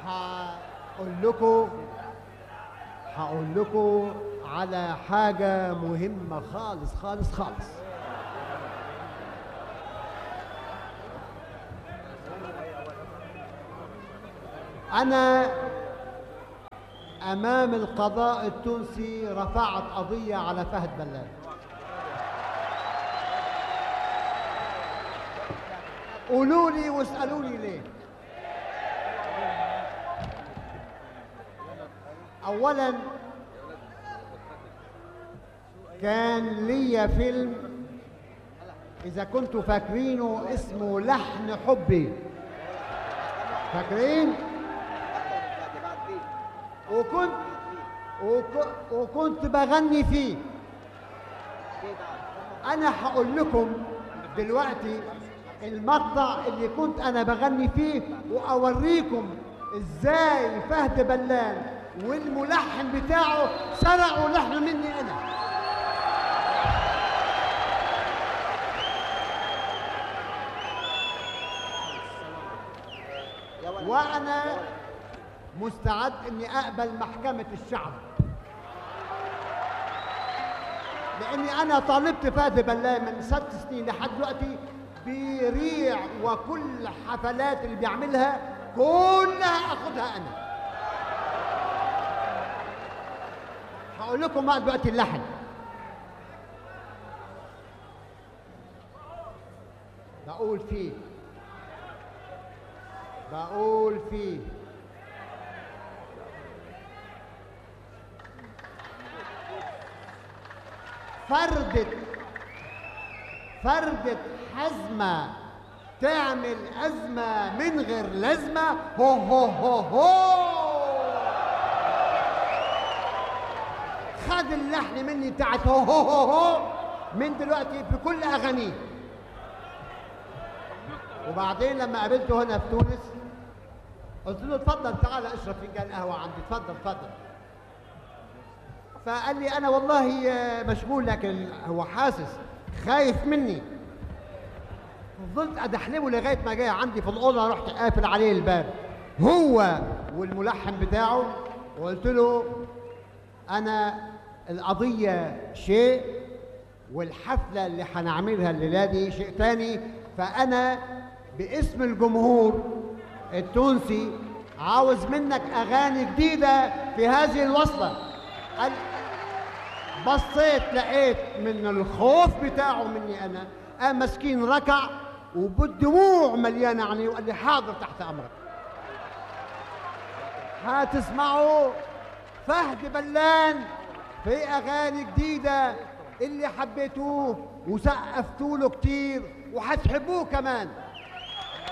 هقول لكم هقول لكم على حاجة مهمة خالص خالص خالص أنا أمام القضاء التونسي رفعت قضية على فهد بلال قولوا لي واسألوني ليه أولا كان ليا فيلم إذا كنتوا فاكرينه اسمه لحن حبي فاكرين؟ وكنت وك- وكنت بغني فيه انا هقول لكم دلوقتي المقطع اللي كنت انا بغني فيه واوريكم ازاي فهد بلان والملحن بتاعه سرقوا لحن مني انا وانا مستعد اني اقبل محكمه الشعب لاني انا طالبت فهد بلان من ست سنين لحد دلوقتي بيريع وكل حفلات اللي بيعملها كلها اخدها انا هقول لكم بقى دلوقتي اللحن بقول فيه بقول فيه فردة فردة حزمة تعمل أزمة من غير لازمة هو هو هو هو خد اللحن مني بتاعت هو هو هو هو من دلوقتي في كل أغانيه وبعدين لما قابلته هنا في تونس قلت له اتفضل تعالى اشرب فنجان قهوة عندي اتفضل اتفضل فقال لي انا والله آه، مشغول لكن هو حاسس خايف مني فضلت ادحلبه لغايه ما جاي عندي في الاوضه رحت قافل عليه الباب هو والملحن بتاعه وقلت له انا القضيه شيء والحفله اللي هنعملها الليله دي شيء تاني فانا باسم الجمهور التونسي عاوز منك اغاني جديده في هذه الوصله قال بصيت لقيت من الخوف بتاعه مني انا قام مسكين ركع وبالدموع مليانه عينيه وقال لي حاضر تحت امرك هتسمعوا فهد بلان في اغاني جديده اللي حبيتوه وسقفتوا له كتير وهتحبوه كمان